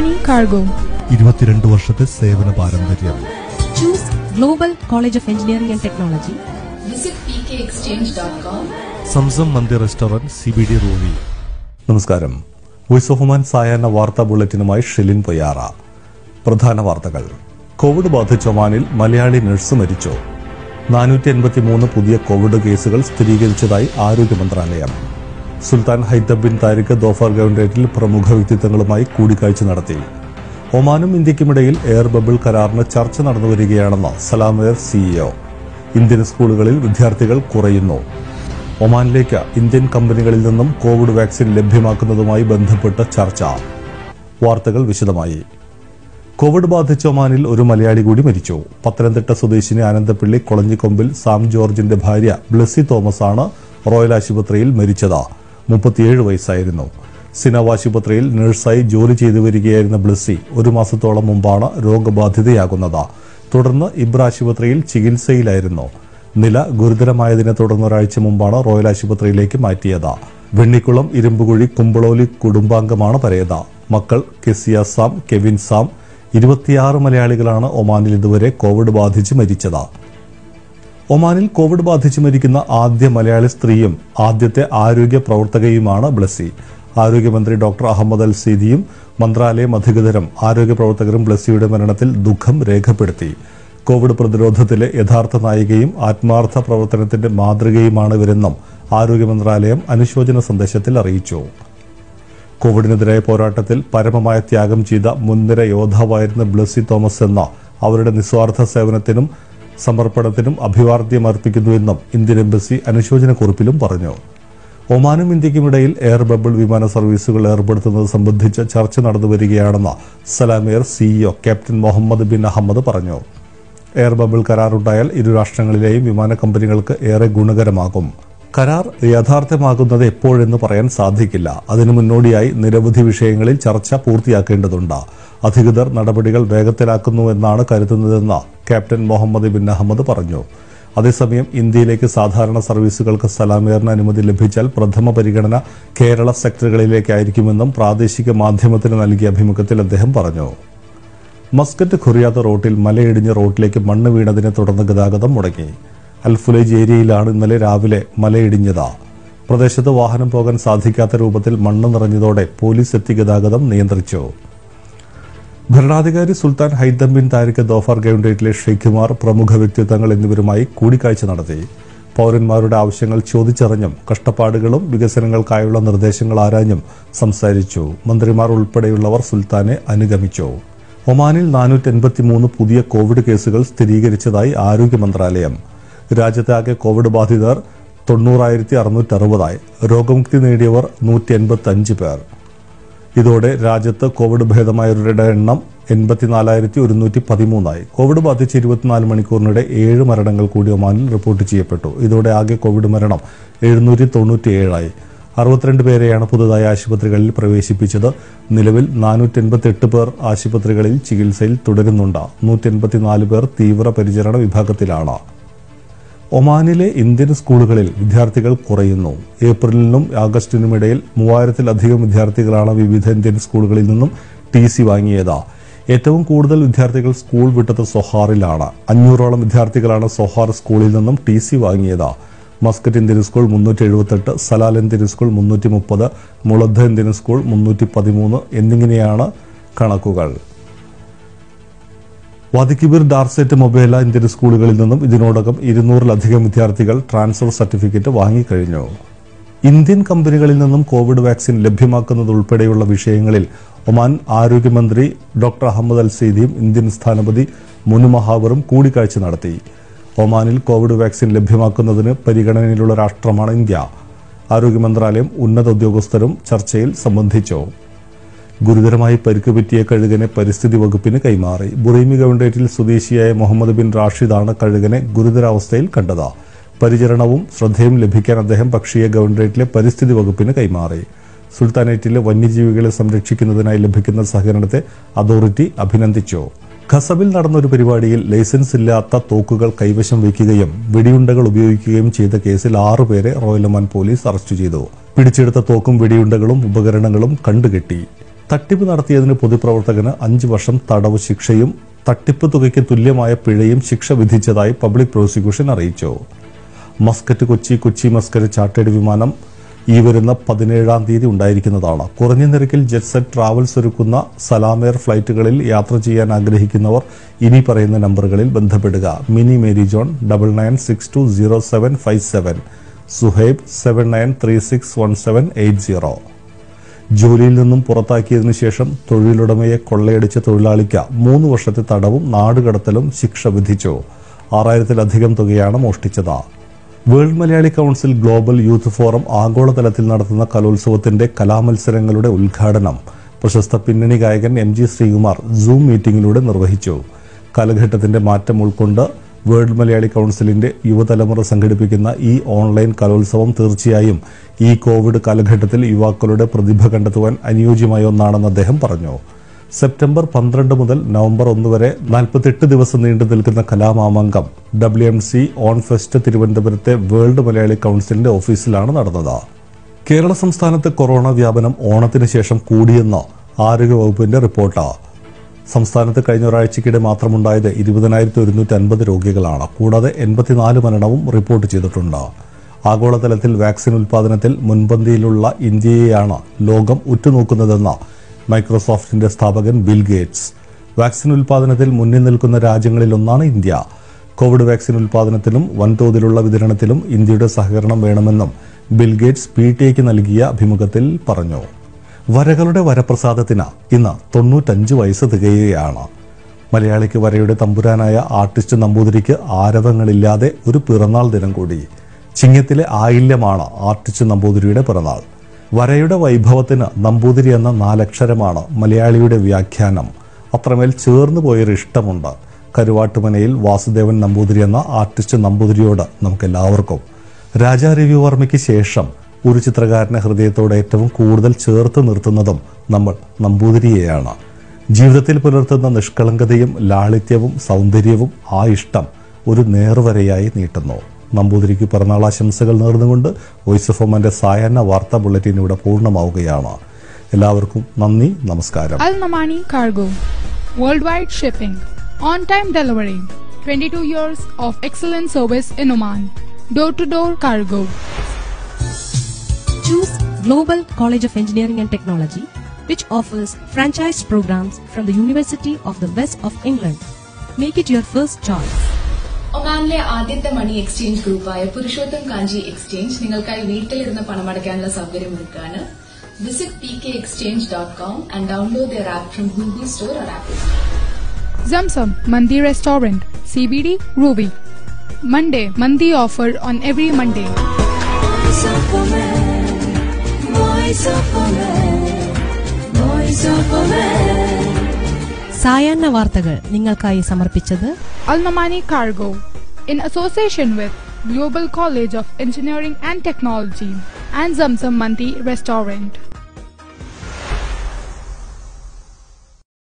Shivani Cargo. ഇരുപത്തിരണ്ട് വർഷത്തെ സേവന പാരമ്പര്യം Choose Global College of Engineering and Technology. Visit pkexchange.com. Zamzam Mandir restaurant C B D റോവി നമസ്കാരം വോയിസ് ഓഫ് ഒമാൻ സായാഹ്ന വാർത്താ ബുള്ളറ്റിനുമായി ഷിലിൻ പൊയ്യാറ പ്രധാന വാർത്തകൾ കോവിഡ് ബാധിച്ച ഒമാനിൽ മലയാളി നഴ്സ് മരിച്ചു നാനൂറ്റി എൺപത്തിമൂന്ന് പുതിയ കോവിഡ് കേസുകൾ സ്ഥിരീകരിച്ചതായി ആരോഗ്യ മന്ത്രാലയം Sultan Haitham bin Tariq Dhofar ഗവൺറേറ്റിൽ പ്രമുഖ വ്യക്തിത്വങ്ങളുമായി കൂടിക്കാഴ്ച നടത്തി ഒമാനും ഇന്ത്യക്കുമിടയിൽ എയർ ബബിൾ കരാറിന് ചർച്ച നടന്നുവരികയാണെന്ന് സലാം എയർ സിഇഒ ഇന്ത്യൻ സ്കൂളുകളിൽ വിദ്യാർത്ഥികൾ കുറയുന്നു ഒമാനിലേക്ക് ഇന്ത്യൻ കമ്പനികളിൽ നിന്നും കോവിഡ് വാക്സിൻ ലഭ്യമാക്കുന്നതുമായി ബന്ധപ്പെട്ട ചർച്ച വാർത്തകൾ വിശദമായി കോവിഡ് ബാധിച്ച ഒമാനിൽ ഒരു മലയാളി കൂടി മരിച്ചു പത്തനംതിട്ട സ്വദേശിനി ആനന്ദപ്പിള്ളി കൊളഞ്ഞിക്കൊമ്പിൽ സാം ജോർജിന്റെ ഭാര്യ ബ്ലസ്സി തോമസ് ആണ് റോയൽ ആശുപത്രിയിൽ മരിച്ചത് മുപ്പത്തിയേഴ് വയസ്സായിരുന്നു സിനവ് ആശുപത്രിയിൽ നഴ്സായി ജോലി ചെയ്തു വരികയായിരുന്ന ബ്ലസ്സി ഒരു മാസത്തോളം മുമ്പാണ് രോഗബാധിതയാകുന്നത് തുടർന്ന് ഇബ്ര ആശുപത്രിയിൽ ചികിത്സയിലായിരുന്നു നില ഗുരുതരമായതിനെ തുടർന്ന് ഒരാഴ്ച മുമ്പാണ് റോയൽ ആശുപത്രിയിലേക്ക് മാറ്റിയത് വെണ്ണിക്കുളം ഇരുമ്പുകുഴി കുമ്പളോലി കുടുംബാംഗമാണ് പരേത മക്കൾ കെസിയ സാം കെവിൻ സാം ഇരുപത്തിയാറ് മലയാളികളാണ് ഒമാനിൽ ഇതുവരെ കോവിഡ് ബാധിച്ച് മരിച്ചത് ഒമാനിൽ കോവിഡ് ബാധിച്ച് മരിക്കുന്ന ആദ്യ മലയാളി സ്ത്രീയും ആദ്യത്തെ ആരോഗ്യ പ്രവർത്തകയുമാണ് ബ്ലസ്സി ആരോഗ്യമന്ത്രി ഡോക്ടർ അഹമ്മദ് അൽ സീദിയും മന്ത്രാലയം അധികൃതരും ആരോഗ്യ പ്രവർത്തകരും ബ്ലസ്സിയുടെ മരണത്തിൽ ദുഃഖം രേഖപ്പെടുത്തി കോവിഡ് പ്രതിരോധത്തിലെ യഥാർത്ഥ നായികയും ആത്മാർത്ഥ പ്രവർത്തനത്തിന്റെ മാതൃകയുമാണ് ഇവരെന്നും ആരോഗ്യ മന്ത്രാലയം അനുശോചന സന്ദേശത്തിൽ അറിയിച്ചു കോവിഡിനെതിരായ പോരാട്ടത്തിൽ പരമമായ ത്യാഗം ചെയ്ത മുൻനിര യോദ്ധാവായിരുന്ന ബ്ലസ്സി തോമസ് എന്ന അവരുടെ നിസ്വാർത്ഥ സേവനത്തിനും സമർപ്പണത്തിനും അഭിവാദ്യം അർപ്പിക്കുന്നുവെന്നും ഇന്ത്യൻ എംബസി അനുശോചന കുറിപ്പിലും പറഞ്ഞു ഒമാനും ഇന്ത്യക്കുമിടയിൽ എയർ ബബിൾ വിമാന സർവീസുകൾ ഏർപ്പെടുത്തുന്നത് സംബന്ധിച്ച ചർച്ച നടന്നുവരികയാണെന്ന് Salam Air CEO captain Mohammed bin Ahmed പറഞ്ഞു എയർ ബബിൾ കരാറുണ്ടായാൽ ഇരു രാഷ്ട്രങ്ങളിലെയും വിമാന കമ്പനികൾക്ക് ഏറെ ഗുണകരമാകും കരാർ യാഥാർത്ഥ്യമാകുന്നത് എപ്പോഴെന്ന് പറയാൻ സാധിക്കില്ല അതിനു മുന്നോടിയായി നിരവധി വിഷയങ്ങളിൽ ചർച്ച പൂർത്തിയാക്കേണ്ടതുണ്ട് അധികൃതർ നടപടികൾ വേഗത്തിലാക്കുന്നുവെന്നാണ് കരുതുന്നതെന്ന് ക്യാപ്റ്റൻ മുഹമ്മദ് ബിൻ അഹമ്മദ് പറഞ്ഞു അതേസമയം ഇന്ത്യയിലേക്ക് സാധാരണ സർവീസുകൾക്ക് സലാമേറിന് അനുമതി ലഭിച്ചാൽ പ്രഥമ പരിഗണന കേരള സെക്ടറുകളിലേക്കായിരിക്കുമെന്നും പ്രാദേശിക മാധ്യമത്തിന് നൽകിയ അഭിമുഖത്തിൽ അദ്ദേഹം പറഞ്ഞു മസ്കറ്റ് ഖുറിയാത്ത റോട്ടിൽ മലയിടിഞ്ഞ് റോഡിലേക്ക് മണ്ണ് വീണതിനെ തുടർന്ന് ഗതാഗതം മുടങ്ങി അൽഫുലേജ് ഏരിയയിലാണ് ഇന്നലെ രാവിലെ മലയിടിഞ്ഞത് പ്രദേശത്ത് വാഹനം പോകാൻ സാധിക്കാത്ത രൂപത്തിൽ മണ്ണ് നിറഞ്ഞതോടെ പോലീസ് എത്തി ഗതാഗതം നിയന്ത്രിച്ചു ഭരണാധികാരി Sultan Haitham bin Tariq Dhofar ഗവൺറേറ്റിലെ ഷെയ്ഖുമാർ പ്രമുഖ വ്യക്തിത്വങ്ങൾ എന്നിവരുമായി കൂടിക്കാഴ്ച നടത്തി പൌരന്മാരുടെ ആവശ്യങ്ങൾ ചോദിച്ചറിഞ്ഞും കഷ്ടപ്പാടുകളും വികസനങ്ങൾക്കായുള്ള നിർദ്ദേശങ്ങൾ ആരാഞ്ഞും സംസാരിച്ചു മന്ത്രിമാർ ഉൾപ്പെടെയുള്ളവർ സുൽത്താനെ അനുഗമിച്ചു ഒമാനിൽ നാനൂറ്റി എൺപത്തിമൂന്ന് പുതിയ കോവിഡ് കേസുകൾ സ്ഥിരീകരിച്ചതായി ആരോഗ്യ മന്ത്രാലയം രാജ്യത്താകെ കോവിഡ് ബാധിതർ തൊണ്ണൂറായിരത്തി അറുന്നൂറ്റി അറുപതായി രോഗമുക്തി നേടിയവർ നൂറ്റി എൺപത്തി അഞ്ച് പേർ ഇതോടെ രാജ്യത്ത് കോവിഡ് ഭേദമായവരുടെ എണ്ണം എൺപത്തിനാലായിരത്തി ഒരുന്നൂറ്റി പതിമൂന്നായി കോവിഡ് ബാധിച്ച് ഇരുപത്തിനാല് മണിക്കൂറിനിടെ ഏഴ് മരണങ്ങൾ കൂടി ഒമാനിൽ റിപ്പോർട്ട് ചെയ്യപ്പെട്ടു ഇതോടെ ആകെ കോവിഡ് മരണം എഴുന്നൂറ്റി തൊണ്ണൂറ്റിയേഴായി അറുപത്തിരണ്ട് പേരെയാണ് പുതുതായി ആശുപത്രികളിൽ പ്രവേശിപ്പിച്ചത് നിലവിൽ നാനൂറ്റി എൺപത്തെട്ട് പേർ ആശുപത്രികളിൽ ചികിത്സയിൽ തുടരുന്നുണ്ട് നൂറ്റി എൺപത്തിനാല് പേർ തീവ്ര പരിചരണ വിഭാഗത്തിലാണ് ഒമാനിലെ ഇന്ത്യൻ സ്കൂളുകളിൽ വിദ്യാർത്ഥികൾ കുറയുന്നു ഏപ്രിലിനും ആഗസ്റ്റിനുമിടയിൽ മൂവായിരത്തിലധികം വിദ്യാർത്ഥികളാണ് വിവിധ ഇന്ത്യൻ സ്കൂളുകളിൽ നിന്നും ടി സി വാങ്ങിയത് ഏറ്റവും കൂടുതൽ വിദ്യാർത്ഥികൾ സ്കൂൾ വിട്ടത് സൊഹാറിലാണ് അഞ്ഞൂറോളം വിദ്യാർത്ഥികളാണ് സൊഹാർ സ്കൂളിൽ നിന്നും ടി സി വാങ്ങിയത് മസ്കറ്റ് ഇന്ത്യൻ സ്കൂൾ മുന്നൂറ്റി എഴുപത്തെട്ട് സലാൽ ഇന്ത്യൻ സ്കൂൾ മുന്നൂറ്റി മുപ്പത് മുളദ്ധ ഇന്ത്യൻ സ്കൂൾ മുന്നൂറ്റി പതിമൂന്ന് എന്നിങ്ങനെയാണ് കണക്കുകൾ വാദിക്കിബിർ ഡാർസെറ്റ് മൊബൈല ഇന്ത്യൻ സ്കൂളുകളിൽ നിന്നും ഇതിനോടകം ഇരുന്നൂറിലധികം വിദ്യാർത്ഥികൾ ട്രാൻസ്ഫർ സർട്ടിഫിക്കറ്റ് വാങ്ങിക്കഴിഞ്ഞു ഇന്ത്യൻ കമ്പനികളിൽ നിന്നും കോവിഡ് വാക്സിൻ ലഭ്യമാക്കുന്നത് ഉൾപ്പെടെയുള്ള വിഷയങ്ങളിൽ ഒമാൻ ആരോഗ്യമന്ത്രി ഡോക്ടർ അഹമ്മദ് അൽ സീദിയും ഇന്ത്യൻ സ്ഥാനപതി മുനു മഹാവറും കൂടിക്കാഴ്ച നടത്തി ഒമാനിൽ കോവിഡ് വാക്സിൻ ലഭ്യമാക്കുന്നതിന് പരിഗണനയിലുള്ള രാഷ്ട്രമാണ് ഇന്ത്യ ആരോഗ്യ മന്ത്രാലയം ഉന്നത ഉദ്യോഗസ്ഥരും ചർച്ചയിൽ സംബന്ധിച്ചു ഗുരുതരമായി പരിക്ക് പറ്റിയ കഴുകനെ പരിസ്ഥിതി വകുപ്പിന് കൈമാറി ബുറൈമി ഗവൺറേറ്റിൽ സ്വദേശിയായ മുഹമ്മദ് ബിൻ റാഷിദാണ് കഴുകനെ ഗുരുതരാവസ്ഥയിൽ കണ്ടത് പരിചരണവും ശ്രദ്ധയും ലഭിക്കാൻ അദ്ദേഹം പക്ഷിയെ ഗവൺറേറ്റിലെ പരിസ്ഥിതി വകുപ്പിന് കൈമാറി സുൽത്താനേറ്റിലെ വന്യജീവികളെ സംരക്ഷിക്കുന്നതിനായി ലഭിക്കുന്ന സഹകരണത്തെ അതോറിറ്റി അഭിനന്ദിച്ചു ഖസബിൽ നടന്ന ഒരു പരിപാടിയിൽ ലൈസൻസ് ഇല്ലാത്ത തോക്കുകൾ കൈവശം വയ്ക്കുകയും വെടിയുണ്ടകൾ ഉപയോഗിക്കുകയും ചെയ്ത കേസിൽ ആറുപേരെ റോയൽ ഒമാൻ പോലീസ് അറസ്റ്റ് ചെയ്തു പിടിച്ചെടുത്ത തോക്കും വെടിയുണ്ടകളും ഉപകരണങ്ങളും കണ്ടുകെട്ടി തട്ടിപ്പ് നടത്തിയതിന് പൊതുപ്രവർത്തകന് അഞ്ച് വർഷം തടവ് ശിക്ഷയും തട്ടിപ്പ് തുകയ്ക്ക് തുല്യമായ പിഴയും ശിക്ഷ വിധിച്ചതായി പബ്ലിക് പ്രോസിക്യൂഷൻ അറിയിച്ചു Muscat Kochi Kochi Muscat chartered വിമാനം ഈ വരുന്ന പതിനേഴാം തീയതി ഉണ്ടായിരിക്കുന്നതാണ് കുറഞ്ഞ നിരക്കിൽ ജെറ്റ്സെറ്റ് ട്രാവൽസ് ഒരുക്കുന്ന സലാമെയർ ഫ്ലൈറ്റുകളിൽ യാത്ര ചെയ്യാൻ ആഗ്രഹിക്കുന്നവർ ഇനി പറയുന്ന നമ്പറുകളിൽ ബന്ധപ്പെടുക Mini Mary John double nine six two zero seven five seven Suhaib seven nine three six one seven eight zero ജോലിയിൽ നിന്നും പുറത്താക്കിയതിനു ശേഷം തൊഴിലുടമയെ കൊള്ളയടിച്ച തൊഴിലാളിക്ക് മൂന്ന് വർഷത്തെ തടവും നാടുകടത്തലും ശിക്ഷ വിധിച്ചു ആറായിരത്തിലധികം തുകയാണ് മോഷ്ടിച്ചത് world Malayali council global youth forum ആഗോളതലത്തിൽ നടത്തുന്ന കലോത്സവത്തിന്റെ കലാമത്സരങ്ങളുടെ ഉദ്ഘാടനം പ്രശസ്ത പിന്നണി ഗായകൻ എം ജി ശ്രീകുമാർ സൂം മീറ്റിംഗിലൂടെ നിർവഹിച്ചു കാലഘട്ടത്തിന്റെ മാറ്റം ഉൾക്കൊണ്ട് വേൾഡ് മലയാളി കൌൺസിലിന്റെ യുവതലമുറ സംഘടിപ്പിക്കുന്ന ഈ ഓൺലൈൻ കലോത്സവം തീർച്ചയായും ഈ കോവിഡ് കാലഘട്ടത്തിൽ യുവാക്കളുടെ പ്രതിഭ കണ്ടെത്തുവാൻ അനുയോജ്യമായ ഒന്നാണെന്ന് അദ്ദേഹം പറഞ്ഞു സെപ്റ്റംബർ പന്ത്രണ്ട് മുതൽ നവംബർ ഒന്ന് വരെ നാൽപ്പത്തെട്ട് ദിവസം നീണ്ടു നിൽക്കുന്ന കലാമാമാങ്കം W M C on fest തിരുവനന്തപുരത്തെ വേൾഡ് മലയാളി കൌൺസിലിന്റെ ഓഫീസിലാണ് നടന്നത് കേരള സംസ്ഥാനത്ത് കൊറോണ വ്യാപനം ഓണത്തിന് ശേഷം കൂടിയെന്ന് ആരോഗ്യവകുപ്പിന്റെ റിപ്പോർട്ട് സംസ്ഥാനത്ത് കഴിഞ്ഞ ഒരാഴ്ചക്കിടെ മാത്രമുണ്ടായത് ഇരുപതിനായിരത്തി ഒരുന്നൂറ്റി അൻപത് രോഗികളാണ് കൂടാതെ എൺപത്തിനാല് മരണവും റിപ്പോർട്ട് ചെയ്തിട്ടുണ്ട് ആഗോളതലത്തിൽ വാക്സിൻ ഉൽപാദനത്തിൽ മുൻപന്തിയിലുള്ള ഇന്ത്യയെയാണ് ലോകം ഉറ്റുനോക്കുന്നതെന്ന് മൈക്രോസോഫ്റ്റിന്റെ സ്ഥാപകൻ ബിൽ ഗേറ്റ്സ് വാക്സിൻ ഉൽപാദനത്തിൽ മുന്നിൽ നിൽക്കുന്ന രാജ്യങ്ങളിലൊന്നാണ് ഇന്ത്യ കോവിഡ് വാക്സിൻ ഉൽപാദനത്തിലും വൻതോതിലുള്ള വിതരണത്തിലും ഇന്ത്യയുടെ സഹകരണം വേണമെന്നും ബിൽ ഗേറ്റ്സ് പി ടി എക്ക് നൽകിയ അഭിമുഖത്തിൽ പറഞ്ഞു വരകളുടെ വരപ്രസാദത്തിന് ഇന്ന് തൊണ്ണൂറ്റഞ്ച് വയസ്സ് തികയുകയാണ് മലയാളിക്ക് വരയുടെ തമ്പുരാനായ ആർട്ടിസ്റ്റ് നമ്പൂതിരിക്ക് ആരവങ്ങളില്ലാതെ ഒരു പിറന്നാൾ ദിനം കൂടി ചിങ്ങത്തിലെ ആയില്യമാണ് ആർട്ടിസ്റ്റ് നമ്പൂതിരിയുടെ പിറന്നാൾ വരയുടെ വൈഭവത്തിന് നമ്പൂതിരി എന്ന നാലക്ഷരമാണ് മലയാളിയുടെ വ്യാഖ്യാനം അത്രമേൽ ചേർന്നു പോയൊരു ഇഷ്ടമുണ്ട് കരുവാട്ടുമനയിൽ വാസുദേവൻ നമ്പൂതിരി എന്ന ആർട്ടിസ്റ്റ് നമ്പൂതിരിയോട് നമുക്കെല്ലാവർക്കും രാജാ രവിവർമ്മയ്ക്ക് ശേഷം ഒരു ചിത്രകാരനെ ഹൃദയത്തോട് ഏറ്റവും കൂടുതൽ ചേർത്ത് നിർത്തുന്നതും നമ്മൾ നമ്പൂതിരിയെയാണ് ജീവിതത്തിൽ പുലർത്തുന്ന നിഷ്കളങ്കതയും ലാളിത്യവും സൗന്ദര്യവും ആ ഇഷ്ടം ഒരു നേർവരയായി നീട്ടുന്നു നമ്പൂതിരിക്ക് പിറന്നാളാശംസകൾ നേർന്നുകൊണ്ട് വോയിസ് ഓഫ് ഒമന്റെ സായാഹ്ന വാർത്താ ബുള്ളറ്റിൻ ഇവിടെ പൂർണ്ണമാവുകയാണ് എല്ലാവർക്കും നന്ദി നമസ്കാരം Al Namani Cargo. Worldwide shipping. On time delivery. 22 years of excellent service in Oman. Door to door cargo. Choose Global College of Engineering and Technology, which offers franchise programs from the University of the West of England. Make it your first choice. ഒമാനിലെ ആദ്യത്തെ money exchange ഗ്രൂപ്പായ Purushottam Kanji exchange നിങ്ങൾക്കായി വീട്ടിലിരുന്ന് പണമടയ്ക്കാനുള്ള സൗകര്യമൊരുക്കാണ് visit P K exchange dot com and download the app from Google store or Apple Zamzam Mandi Restaurant. CBD Ruby. Monday Mandi offer on every Monday. Voice of woman, voice of woman, voice of woman. സായാഹ്ന വാർത്തകൾ നിങ്ങൾക്കായി സമർപ്പിച്ചത് Al Namani Cargo. In association with Global College of Engineering and Technology and Zamzam Mandi Restaurant.